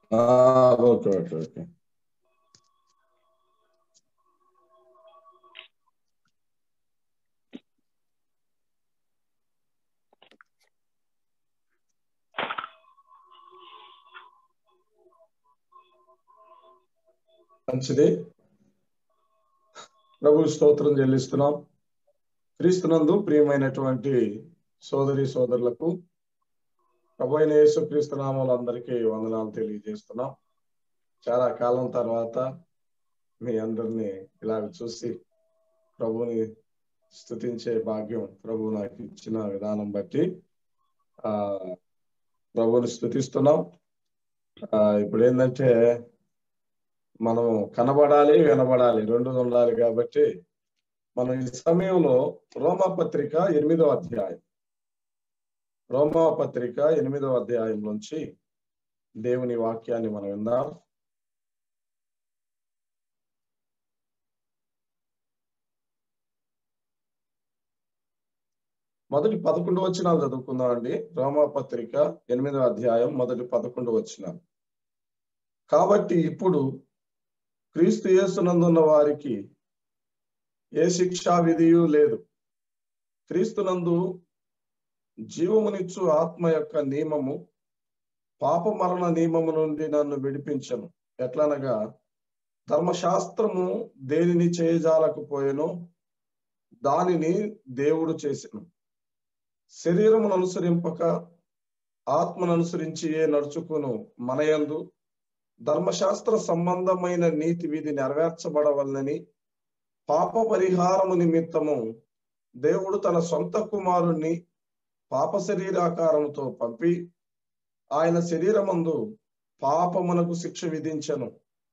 ఆ, okay okay okay మంచిది ప్రభు స్తోత్రం చెల్లిస్తున్నాం క్రీస్తునందు ప్రియమైనటువంటి సోదరి సోదరులకు ప్రభు అయిన యేసు క్రీస్తు నామాలందరికీ వందనాలు తెలియజేస్తున్నాం చాలా కాలం తర్వాత మీ అందరినీ ఇలాగ చూసి ప్రభుని స్తుతించే భాగ్యం ప్రభు నాకు ఇచ్చిన విధానం బట్టి ఆ ప్రభుని స్తుతిస్తున్నాం ఆ ఇప్పుడు ఏంటంటే మనం కనబడాలి వినబడాలి రెండు ఉండాలి కాబట్టి మనం ఈ సమయంలో రోమా పత్రిక ఎనిమిదో అధ్యాయం రోమా పత్రిక ఎనిమిదో అధ్యాయం నుంచి దేవుని వాక్యాన్ని మనం విందాం మొదటి పదకొండు వచనాలు చదువుకుందాం అండి రోమా పత్రిక ఎనిమిదో అధ్యాయం మొదటి పదకొండు వచనాలు కాబట్టి ఇప్పుడు క్రీస్తు యేసునందున్న వారికి ఏ శిక్షా విధియు లేదు క్రీస్తునందు జీవమునిచ్చు ఆత్మ యొక్క నియమము పాప మరణ నియమము నుండి నన్ను విడిపించను ఎట్లనగా ధర్మశాస్త్రము దేనిని చేయజాలకపోయెనో దానిని దేవుడు చేసెను శరీరమును అనుసరింపక ఆత్మను అనుసరించి ఏ నడుచుకును మనయందు ధర్మశాస్త్ర సంబంధమైన నీతి విధి నెరవేర్చబడవలనని పాప పరిహారము నిమిత్తము దేవుడు తన సొంత కుమారుణ్ణి పాప శరీరాకారముతో పంపి ఆయన శరీరమందు పాపమునకు శిక్ష విధించను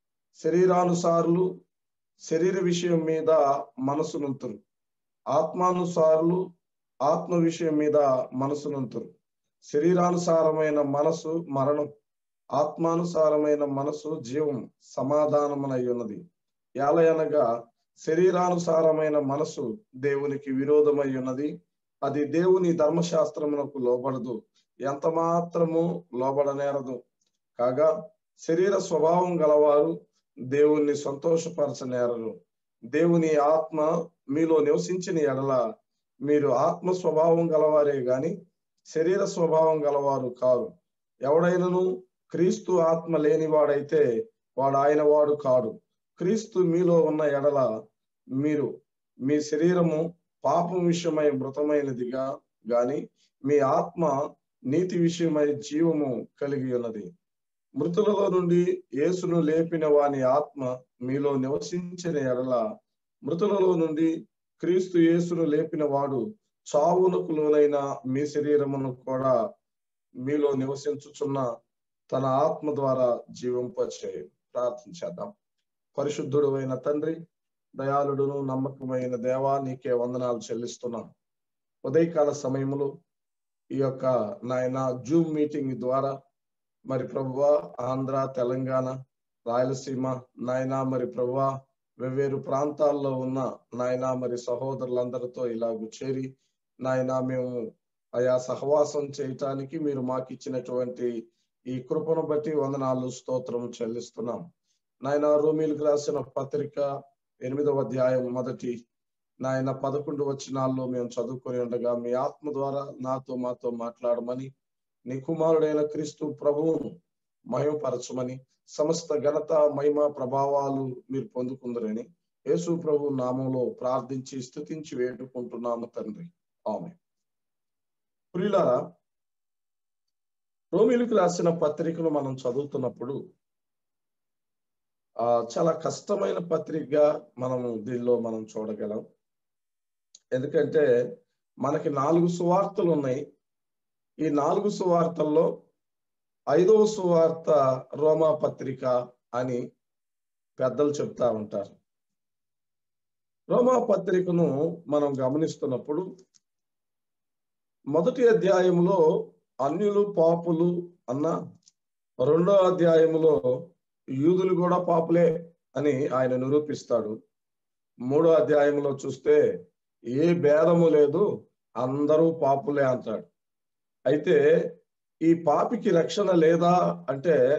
శరీరానుసారులు శరీర విషయం మీద మనసునుంతురు ఆత్మానుసారులు ఆత్మ విషయం మీద మనసునుంతురు శరీరానుసారమైన మనసు మరణం ఆత్మానుసారమైన మనసు జీవం సమాధానమునై ఉన్నది ఎలయనగా శరీరానుసారమైన మనసు దేవునికి విరోధమై ఉన్నది అది దేవుని ధర్మశాస్త్రమునకు లోబడదు ఎంత మాత్రము లోబడనేరదు కాగా శరీర స్వభావం గలవారు దేవుణ్ణి సంతోషపరచనేరరు దేవుని ఆత్మ మీలో నివసించిన ఎడల మీరు ఆత్మ స్వభావం గలవారే గాని శరీర స్వభావం గలవారు కారు ఎవడైనను క్రీస్తు ఆత్మ లేనివాడైతే వాడు ఆయన వాడు కాడు క్రీస్తు మీలో ఉన్న ఎడల మీరు మీ శరీరము పాపం విషయమై మృతమైనదిగా గాని మీ ఆత్మ నీతి విషయమై జీవము కలిగి ఉన్నది మృతులలో నుండి యేసును లేపిన వాని ఆత్మ మీలో నివసించిన ఎడల మృతులలో నుండి క్రీస్తు యేసును లేపిన వాడు చావునకు లోనైన మీ శరీరమును కూడా మీలో నివసించుచున్న తన ఆత్మ ద్వారా జీవింపచేయ ప్రార్థించేద్దాం పరిశుద్ధుడు అయిన తండ్రి దయాళుడును నమ్మకమైన దేవా నీకే వందనాలు చెల్లిస్తున్నాం ఉదయకాల సమయంలో ఈ యొక్క నాయన జూమ్ మీటింగ్ ద్వారా మరి ప్రభువ ఆంధ్ర తెలంగాణ రాయలసీమ నాయన మరి ప్రభువ వెవ్వేరు ప్రాంతాల్లో ఉన్న నాయన మరి సహోదరులందరితో ఇలాగ చేరి నాయన మేము ఆయా సహవాసం చేయటానికి మీరు మాకు ఇచ్చినటువంటి ఈ కృపను బట్టి వందనాలు స్తోత్రం చెల్లిస్తున్నాం నాయన రోమిలకు రాసిన పత్రిక ఎనిమిదవ అధ్యాయం మొదటి నాయన పదకొండు వచనాల్లో మేము చదువుకొని ఉండగా మీ ఆత్మ ద్వారా నాతో మాతో మాట్లాడమని నీ కుమారుడైన క్రీస్తు ప్రభువును మహిమపరచమని సమస్త ఘనత మహిమ ప్రభావాలు మీరు పొందుకుందరని యేసు ప్రభు నామంలో ప్రార్థించి స్థుతించి వేడుకుంటున్నాము తండ్రి ఆమె ప్రియులారా రోమిలకు రాసిన పత్రికను మనం చదువుతున్నప్పుడు ఆ చాలా కష్టమైన పత్రికగా మనము దీనిలో మనం చూడగలం ఎందుకంటే మనకి నాలుగు సువార్తలు ఉన్నాయి ఈ నాలుగు సువార్తల్లో ఐదవ సువార్త రోమా పత్రిక అని పెద్దలు చెప్తా ఉంటారు రోమా పత్రికను మనం గమనిస్తున్నప్పుడు మొదటి అధ్యాయంలో అన్యులు పాపులు అన్న రెండో అధ్యాయంలో యూదులు కూడా పాపులే అని ఆయన నిరూపిస్తాడు మూడో అధ్యాయంలో చూస్తే ఏ భేదము లేదు అందరూ పాపులే అంటాడు అయితే ఈ పాపికి రక్షణ లేదా అంటే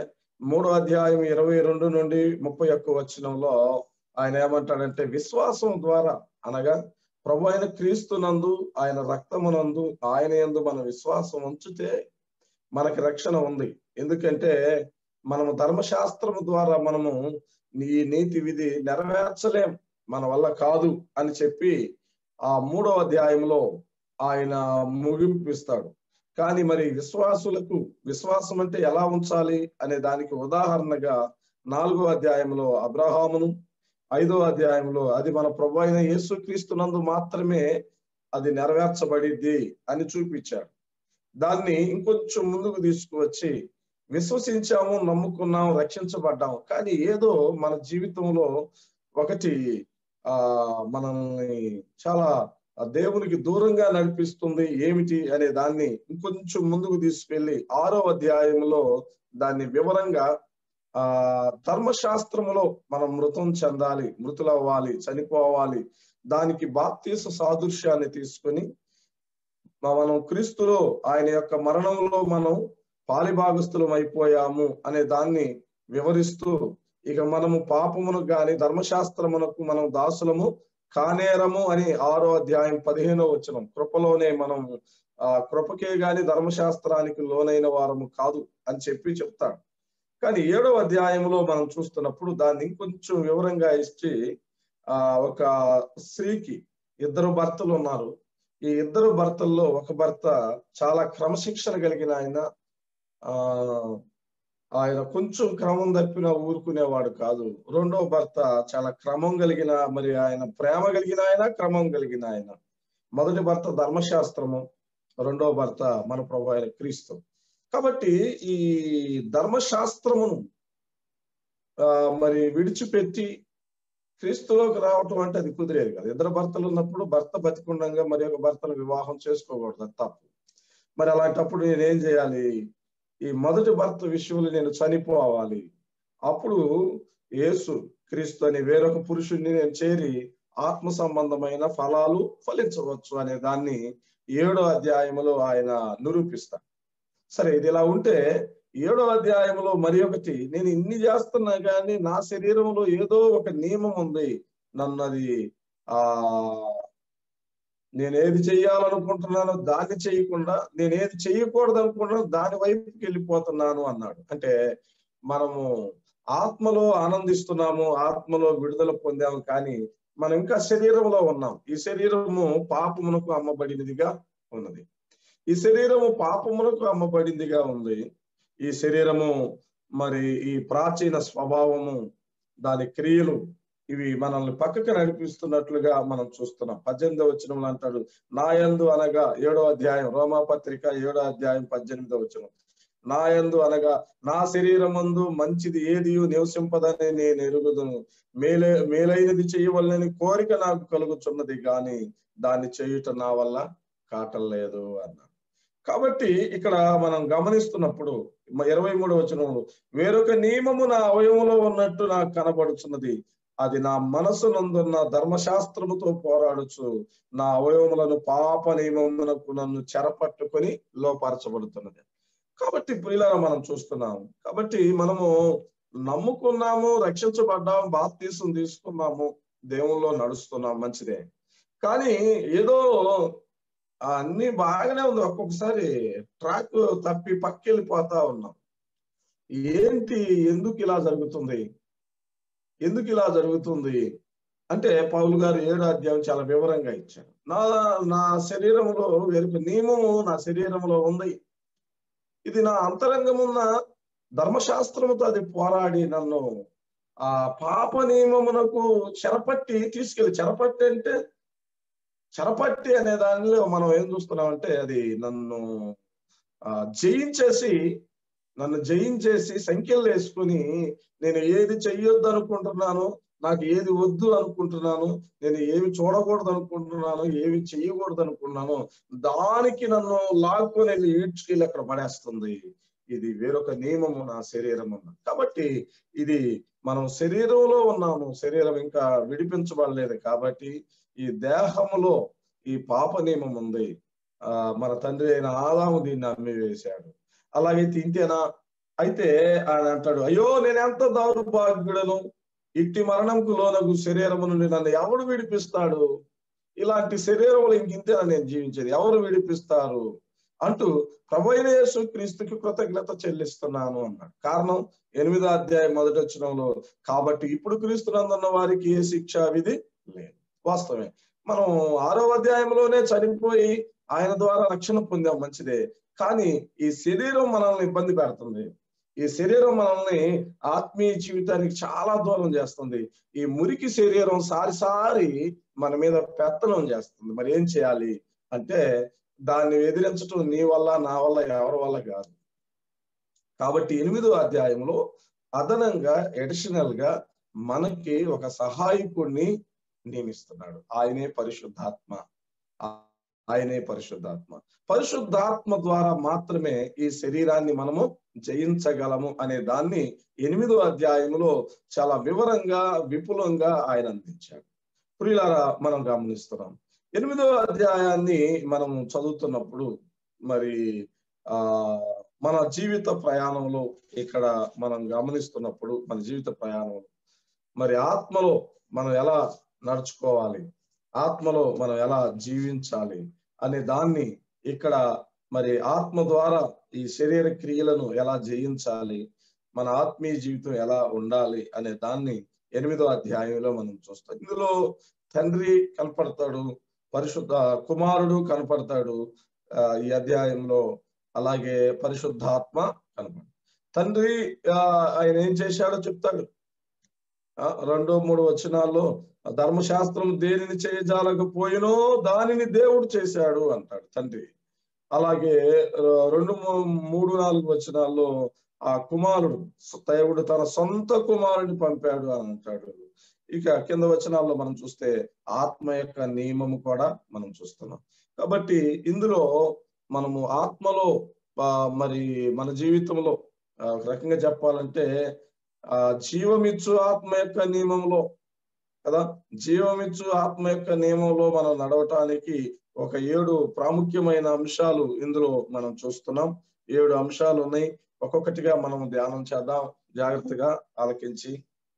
మూడో అధ్యాయం ఇరవై రెండు నుండి ముప్పై ఒక్క వచనంలో ఆయన ఏమంటాడంటే విశ్వాసం ద్వారా అనగా ప్రభు అయిన క్రీస్తునందు ఆయన రక్తమునందు ఆయన యందు మన విశ్వాసం ఉంచితే మనకి రక్షణ ఉంది ఎందుకంటే మనము ధర్మశాస్త్రము ద్వారా మనము ఈ నీతి విధి నెరవేర్చలేం మన వల్ల కాదు అని చెప్పి ఆ మూడో అధ్యాయంలో ఆయన ముగింపిస్తాడు కానీ మరి విశ్వాసులకు విశ్వాసం అంటే ఎలా ఉంచాలి అనే దానికి ఉదాహరణగా నాలుగో అధ్యాయంలో అబ్రహామును ఐదో అధ్యాయంలో అది మన ప్రభు అయిన యేసుక్రీస్తునందు మాత్రమే అది నెరవేర్చబడిద్ది అని చూపించాడు దాన్ని ఇంకొంచెం ముందుకు తీసుకువచ్చి విశ్వసించాము నమ్ముకున్నాం రక్షించబడ్డాము కానీ ఏదో మన జీవితంలో ఒకటి ఆ మనల్ని చాలా దేవునికి దూరంగా నడిపిస్తుంది ఏమిటి అనే దాన్ని ఇంకొంచెం ముందుకు తీసుకెళ్లి ఆరో అధ్యాయంలో దాన్ని వివరంగా ఆ ధర్మశాస్త్రములో మనం మృతం చెందాలి మృతులవ్వాలి చనిపోవాలి దానికి బాప్తీస సాదృశ్యాన్ని తీసుకొని మనం క్రీస్తులో ఆయన యొక్క మరణంలో మనం పాలిభాగస్థులం అయిపోయాము అనే దాన్ని వివరిస్తూ ఇక మనము పాపమును గాని ధర్మశాస్త్రమునకు మనం దాసులము కానేరము అని ఆరో అధ్యాయం పదిహేనో వచనం కృపలోనే మనం ఆ కృపకే గాని ధర్మశాస్త్రానికి లోనైన వారము కాదు అని చెప్పి చెప్తాడు కానీ ఏడో అధ్యాయంలో మనం చూస్తున్నప్పుడు దాన్ని ఇంకొంచెం వివరంగా ఇచ్చి ఆ ఒక స్త్రీకి ఇద్దరు భర్తలు ఉన్నారు ఈ ఇద్దరు భర్తల్లో ఒక భర్త చాలా క్రమశిక్షణ కలిగిన ఆయన ఆ ఆయన కొంచెం క్రమం తప్పిన ఊరుకునేవాడు కాదు రెండో భర్త చాలా క్రమం కలిగిన మరి ఆయన ప్రేమ కలిగిన ఆయన క్రమం కలిగిన ఆయన మొదటి భర్త ధర్మశాస్త్రము రెండో భర్త మన ప్రభు ఆయన క్రీస్తు కాబట్టి ఈ ధర్మశాస్త్రమును ఆ మరి విడిచిపెట్టి క్రీస్తులోకి రావటం అంటే అది కుదిరేది కాదు ఇద్దరు భర్తలు ఉన్నప్పుడు భర్త బతికుండంగా మరి ఒక భర్తను వివాహం చేసుకోకూడదు అది తప్పు మరి అలాంటప్పుడు నేనేం చేయాలి ఈ మొదటి భర్త విషయంలో నేను చనిపోవాలి అప్పుడు యేసు క్రీస్తు అని వేరొక పురుషుడిని నేను చేరి ఆత్మ సంబంధమైన ఫలాలు ఫలించవచ్చు అనే దాన్ని ఏడో అధ్యాయంలో ఆయన నిరూపిస్తాడు సరే ఇది ఇలా ఉంటే ఏడో అధ్యాయంలో మరి ఒకటి నేను ఇన్ని చేస్తున్నా కానీ నా శరీరంలో ఏదో ఒక నియమం ఉంది నన్ను అది ఆ నేను ఏది చెయ్యాలనుకుంటున్నానో దాన్ని చేయకుండా నేను ఏది చెయ్యకూడదు అనుకుంటున్నానో దాని వైపుకి వెళ్ళిపోతున్నాను అన్నాడు అంటే మనము ఆత్మలో ఆనందిస్తున్నాము ఆత్మలో విడుదల పొందాము కానీ మనం ఇంకా శరీరంలో ఉన్నాం ఈ శరీరము పాపమునకు అమ్మబడినదిగా ఉన్నది ఈ శరీరము పాపమునకు అమ్మబడిందిగా ఉంది ఈ శరీరము మరి ఈ ప్రాచీన స్వభావము దాని క్రియలు ఇవి మనల్ని పక్కకు నడిపిస్తున్నట్లుగా మనం చూస్తున్నాం పద్దెనిమిదో వచనంలో అంటాడు నాయందు అనగా ఏడో అధ్యాయం రోమాపత్రిక ఏడో అధ్యాయం పద్దెనిమిదో వచనం నాయందు అనగా నా శరీరమందు మంచిది ఏది నివసింపదని నేను ఎరుగుదును మేలే మేలైనది చేయవలనని కోరిక నాకు కలుగుతున్నది కానీ దాన్ని చేయుట నా వల్ల కాటలేదు అన్నాడు కాబట్టి ఇక్కడ మనం గమనిస్తున్నప్పుడు ఇరవై మూడు వచనంలో వేరొక నియమము నా అవయవంలో ఉన్నట్టు నాకు కనబడుచున్నది అది నా మనసు నందున్న ధర్మశాస్త్రముతో పోరాడుచు నా అవయవములను పాప నియమమునకు నన్ను చెరపట్టుకొని లోపరచబడుతున్నది కాబట్టి ప్రియులారా మనం చూస్తున్నాము కాబట్టి మనము నమ్ముకున్నాము రక్షించబడ్డాము బాప్తీసం తీసుకున్నాము దేవుల్లో నడుస్తున్నాం మంచిదే కానీ ఏదో అన్ని బాగానే ఉంది ఒక్కొక్కసారి ట్రాక్ తప్పి పక్కెళ్ళిపోతా ఉన్నాం ఏంటి ఎందుకు ఇలా జరుగుతుంది ఎందుకు ఇలా జరుగుతుంది అంటే పౌలు గారు ఏడో అధ్యాయం చాలా వివరంగా ఇచ్చారు నా నా శరీరంలో వేరొక నియమము నా శరీరంలో ఉంది ఇది నా అంతరంగమున్న ధర్మశాస్త్రముతో అది పోరాడి నన్ను ఆ పాప నియమమునకు చెరపట్టి తీసుకెళ్ళి చెరపట్టి అంటే చెరపట్టి అనే దానిలో మనం ఏం చూస్తున్నామంటే అది నన్ను ఆ జయించేసి నన్ను జయించేసి సంఖ్యలు వేసుకుని నేను ఏది చెయ్యొద్దు అనుకుంటున్నాను నాకు ఏది వద్దు అనుకుంటున్నాను నేను ఏమి చూడకూడదు అనుకుంటున్నాను ఏమి చెయ్యకూడదు అనుకుంటున్నాను దానికి నన్ను లాక్కొని వెళ్ళి ఈడ్చుకెళ్ళి అక్కడ పడేస్తుంది ఇది వేరొక నియమము నా శరీరం అన్నది కాబట్టి ఇది మనం శరీరంలో ఉన్నాము శరీరం ఇంకా విడిపించబడలేదు కాబట్టి ఈ దేహములో ఈ పాప నియమం ఉంది ఆ మన తండ్రి అయిన ఆదాము దీన్ని అమ్మివేశాడు అలాగే తింటేనా అయితే ఆయన అంటాడు అయ్యో నేను ఎంత దౌర్భాగ్యుడను ఇట్టి మరణంకు లోనగు శరీరము నుండి నన్ను ఎవడు విడిపిస్తాడు ఇలాంటి శరీరంలో ఇంకింతే నేను జీవించేది ఎవరు విడిపిస్తారు అంటూ ప్రభైన యేసు క్రీస్తుకి కృతజ్ఞత చెల్లిస్తున్నాను అన్నాడు కారణం ఎనిమిదో అధ్యాయం మొదటి వచ్చినంలో కాబట్టి ఇప్పుడు క్రీస్తునందున్న వారికి ఏ శిక్ష విధి లేదు వాస్తవమే మనం ఆరో అధ్యాయంలోనే చనిపోయి ఆయన ద్వారా రక్షణ పొందాం మంచిదే కానీ ఈ శరీరం మనల్ని ఇబ్బంది పెడుతుంది ఈ శరీరం మనల్ని ఆత్మీయ జీవితానికి చాలా దూరం చేస్తుంది ఈ మురికి శరీరం సారిసారి మన మీద పెత్తనం చేస్తుంది మరి ఏం చేయాలి అంటే దాన్ని ఎదిరించడం నీ వల్ల నా వల్ల ఎవరి వల్ల కాదు కాబట్టి ఎనిమిదో అధ్యాయంలో అదనంగా ఎడిషనల్ గా మనకి ఒక సహాయకుడిని నియమిస్తున్నాడు ఆయనే పరిశుద్ధాత్మ ఆయనే పరిశుద్ధాత్మ పరిశుద్ధాత్మ ద్వారా మాత్రమే ఈ శరీరాన్ని మనము జయించగలము అనే దాన్ని ఎనిమిదో అధ్యాయంలో చాలా వివరంగా విపులంగా ఆయన అందించాడు ప్రియులారా మనం గమనిస్తున్నాం ఎనిమిదో అధ్యాయాన్ని మనం చదువుతున్నప్పుడు మరి ఆ మన జీవిత ప్రయాణంలో ఇక్కడ మనం గమనిస్తున్నప్పుడు మన జీవిత ప్రయాణంలో మరి ఆత్మలో మనం ఎలా నడుచుకోవాలి ఆత్మలో మనం ఎలా జీవించాలి అనే దాన్ని ఇక్కడ మరి ఆత్మ ద్వారా ఈ శరీర క్రియలను ఎలా జయించాలి మన ఆత్మీయ జీవితం ఎలా ఉండాలి అనే దాన్ని ఎనిమిదో అధ్యాయంలో మనం చూస్తాం ఇందులో తండ్రి కనపడతాడు పరిశుద్ధ కుమారుడు కనపడతాడు ఈ అధ్యాయంలో అలాగే పరిశుద్ధాత్మ కనపడు తండ్రి ఆయన ఏం చేశాడో చెప్తాడు రెండు మూడు వచనాల్లో ధర్మశాస్త్రం దేనిని చేయజాలకపోయినో దానిని దేవుడు చేశాడు అంటాడు తండ్రి అలాగే రెండు మూడు నాలుగు వచనాల్లో ఆ కుమారుడు దేవుడు తన సొంత కుమారుని పంపాడు అని అంటాడు ఇక కింద వచనాల్లో మనం చూస్తే ఆత్మ యొక్క నియమము కూడా మనం చూస్తున్నాం కాబట్టి ఇందులో మనము ఆత్మలో మరి మన జీవితంలో ఒక రకంగా చెప్పాలంటే ఆ జీవమిచ్చు ఆత్మ యొక్క నియమంలో కదా జీవమిచ్చు ఆత్మ యొక్క నియమంలో మనం నడవటానికి ఒక ఏడు ప్రాముఖ్యమైన అంశాలు ఇందులో మనం చూస్తున్నాం ఏడు అంశాలు ఉన్నాయి ఒక్కొక్కటిగా మనం ధ్యానం చేద్దాం జాగ్రత్తగా ఆలకించి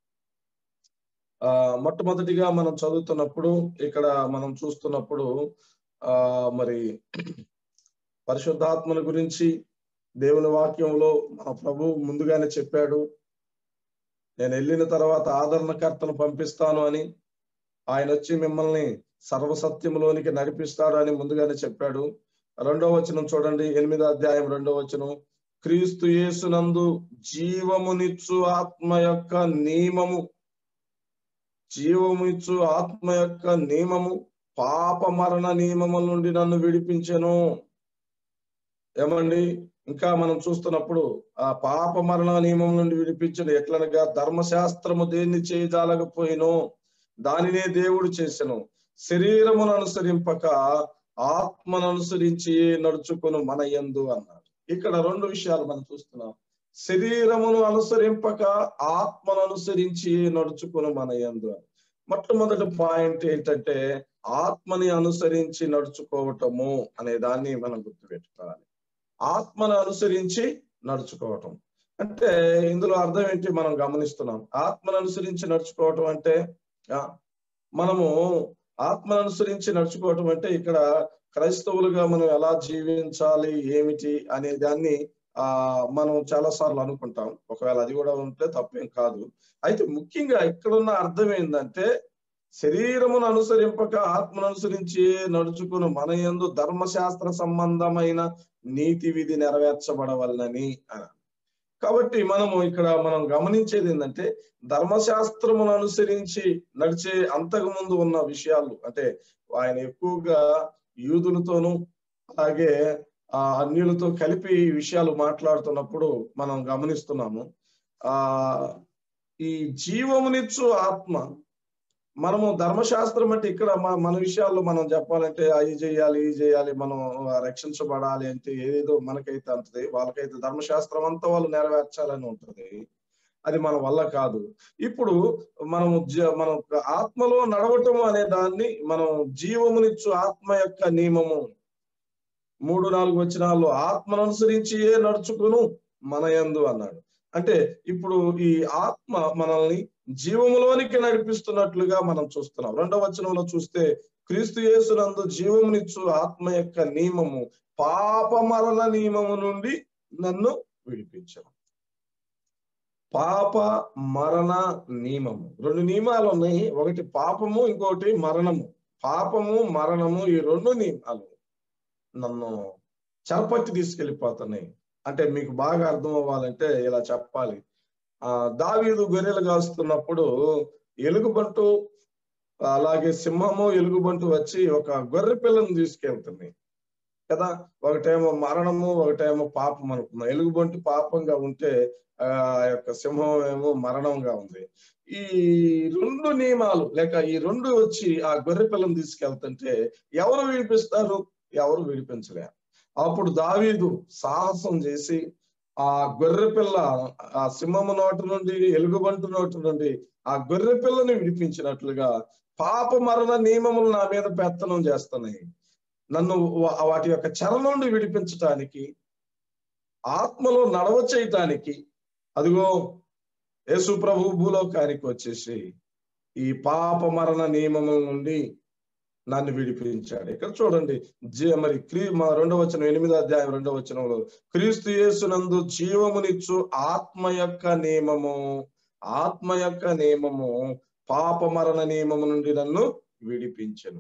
ఆ మొట్టమొదటిగా మనం చదువుతున్నప్పుడు ఇక్కడ మనం చూస్తున్నప్పుడు ఆ మరి పరిశుద్ధాత్మల గురించి దేవుని వాక్యంలో మన ప్రభు ముందుగానే చెప్పాడు నేను వెళ్ళిన తర్వాత ఆదరణకర్తను పంపిస్తాను అని ఆయన వచ్చి మిమ్మల్ని సర్వసత్యంలోనికి నడిపిస్తాడు అని ముందుగానే చెప్పాడు రెండో వచనం చూడండి ఎనిమిదో అధ్యాయం రెండో వచనం క్రీస్తు యేసునందు జీవమునిచ్చు ఆత్మ యొక్క నియమము జీవమునిచ్చు ఆత్మ యొక్క నియమము పాప మరణ నియమముల నుండి నన్ను విడిపించెను ఏమండి ఇంకా మనం చూస్తున్నప్పుడు ఆ పాప మరణ నియమం నుండి విడిపించిన ఎట్లనగా ధర్మశాస్త్రము దేన్ని చేయజాలకపోయినో దానినే దేవుడు చేసెను శరీరమును అనుసరింపక ఆత్మను అనుసరించి నడుచుకును మన ఎందు అన్నాడు ఇక్కడ రెండు విషయాలు మనం చూస్తున్నాం శరీరమును అనుసరింపక ఆత్మను అనుసరించి నడుచుకును మన ఎందు అని మొట్టమొదటి పాయింట్ ఏంటంటే ఆత్మని అనుసరించి నడుచుకోవటము అనే దాన్ని మనం గుర్తుపెట్టుకోవాలి ఆత్మను అనుసరించి నడుచుకోవటం అంటే ఇందులో అర్థం ఏంటి మనం గమనిస్తున్నాం ఆత్మను అనుసరించి నడుచుకోవటం అంటే మనము ఆత్మను అనుసరించి నడుచుకోవటం అంటే ఇక్కడ క్రైస్తవులుగా మనం ఎలా జీవించాలి ఏమిటి అనే దాన్ని ఆ మనం చాలా సార్లు అనుకుంటాం ఒకవేళ అది కూడా ఉంటే తప్పేం కాదు అయితే ముఖ్యంగా ఇక్కడున్న అర్థం ఏంటంటే శరీరమును అనుసరింపక ఆత్మను అనుసరించి నడుచుకుని మన ఎందు ధర్మశాస్త్ర సంబంధమైన నీతి విధి నెరవేర్చబడవలనని అని కాబట్టి మనము ఇక్కడ మనం గమనించేది ఏంటంటే ధర్మశాస్త్రమును అనుసరించి నడిచే అంతకు ముందు ఉన్న విషయాలు అంటే ఆయన ఎక్కువగా యూదులతోనూ అలాగే ఆ అన్యులతో కలిపి ఈ విషయాలు మాట్లాడుతున్నప్పుడు మనం గమనిస్తున్నాము ఆ ఈ జీవమునిచ్చు ఆత్మ మనము ధర్మశాస్త్రం అంటే ఇక్కడ మన విషయాల్లో మనం చెప్పాలంటే అవి చేయాలి ఇది చేయాలి మనం రక్షించబడాలి అంటే ఏదేదో మనకైతే అంతది వాళ్ళకైతే ధర్మశాస్త్రం అంతా వాళ్ళు నెరవేర్చాలని ఉంటది అది మన వల్ల కాదు ఇప్పుడు మనము మనం ఆత్మలో నడవటం అనే దాన్ని మనం జీవమునిచ్చు ఆత్మ యొక్క నియమము మూడు నాలుగు వచనాల్లో ఆత్మను అనుసరించి నడుచుకును మన యందు అన్నాడు అంటే ఇప్పుడు ఈ ఆత్మ మనల్ని జీవములోనికి నడిపిస్తున్నట్లుగా మనం చూస్తున్నాం రెండవ వచనంలో చూస్తే క్రీస్తు యేసునందు జీవమునిచ్చు ఆత్మ యొక్క నియమము పాప మరణ నియమము నుండి నన్ను విడిపించను పాప మరణ నియమము రెండు నియమాలు ఉన్నాయి ఒకటి పాపము ఇంకొకటి మరణము పాపము మరణము ఈ రెండు నియమాలు నన్ను చరపట్టి తీసుకెళ్ళిపోతున్నాయి అంటే మీకు బాగా అర్థం అవ్వాలంటే ఇలా చెప్పాలి ఆ దావీదు గొర్రెలు కాస్తున్నప్పుడు ఎలుగుబంటు అలాగే సింహము ఎలుగుబంటు వచ్చి ఒక గొర్రె పిల్లను తీసుకెళ్తుంది కదా ఒకటేమో మరణము ఒకటేమో పాపం అనుకున్నాం ఎలుగుబంటి పాపంగా ఉంటే ఆ యొక్క సింహం ఏమో మరణంగా ఉంది ఈ రెండు నియమాలు లేక ఈ రెండు వచ్చి ఆ గొర్రె పిల్లను తీసుకెళ్తుంటే ఎవరు విడిపిస్తారు ఎవరు విడిపించలేరు అప్పుడు దావీదు సాహసం చేసి ఆ గొర్రె పిల్ల ఆ సింహము నోటి నుండి ఎలుగుబంటు నోటి నుండి ఆ గొర్రె పిల్లని విడిపించినట్లుగా పాప మరణ నియమములు నా మీద పెత్తనం చేస్తున్నాయి నన్ను వా- వాటి యొక్క చెర నుండి విడిపించటానికి ఆత్మలో నడవ చేయటానికి అదిగో యేసు ప్రభు భూలోకానికి వచ్చేసి ఈ పాప మరణ నియమముల నుండి నన్ను విడిపించాడు ఇక్కడ చూడండి జీ మరి క్రీ మా రెండవ వచనం ఎనిమిదో అధ్యాయం రెండవ వచనంలో క్రీస్తు యేసునందు జీవమునిచ్చు ఆత్మ యొక్క నియమము ఆత్మ యొక్క నియమము పాప మరణ నియమము నుండి నన్ను విడిపించను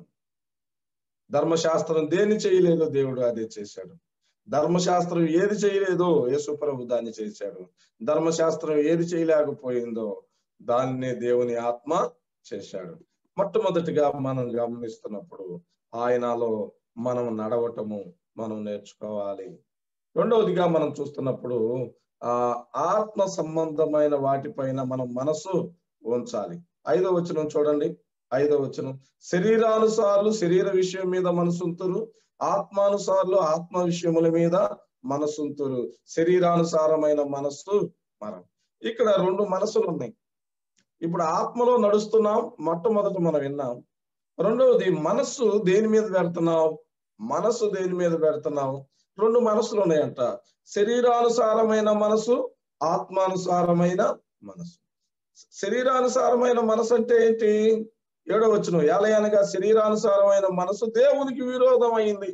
ధర్మశాస్త్రం దేన్ని చేయలేదో దేవుడు అదే చేశాడు ధర్మశాస్త్రం ఏది చేయలేదో యేసు ప్రభు దాన్ని చేశాడు ధర్మశాస్త్రం ఏది చేయలేకపోయిందో దాన్నే దేవుని ఆత్మ చేశాడు మొట్టమొదటిగా మనం గమనిస్తున్నప్పుడు ఆయనలో మనం నడవటము మనం నేర్చుకోవాలి రెండవదిగా మనం చూస్తున్నప్పుడు ఆ ఆత్మ సంబంధమైన వాటిపైన మనం మనసు ఉంచాలి ఐదో వచనం చూడండి ఐదో వచనం శరీరానుసార్లు శరీర విషయం మీద మనసుంతురు ఆత్మానుసార్లు ఆత్మ విషయముల మీద మనసుంతురు శరీరానుసారమైన మనస్సు మనం ఇక్కడ రెండు మనసులు ఉన్నాయి ఇప్పుడు ఆత్మలో నడుస్తున్నాం మొట్టమొదట మనం విన్నాం రెండవది మనస్సు దేని మీద పెడుతున్నావు మనస్సు దేని మీద పెడుతున్నావు రెండు మనసులు ఉన్నాయంట శరీరానుసారమైన మనసు ఆత్మానుసారమైన మనసు శరీరానుసారమైన మనసు అంటే ఏంటి ఏడో వచ్చును ఏలయనగా శరీరానుసారమైన మనసు దేవునికి విరోధమైంది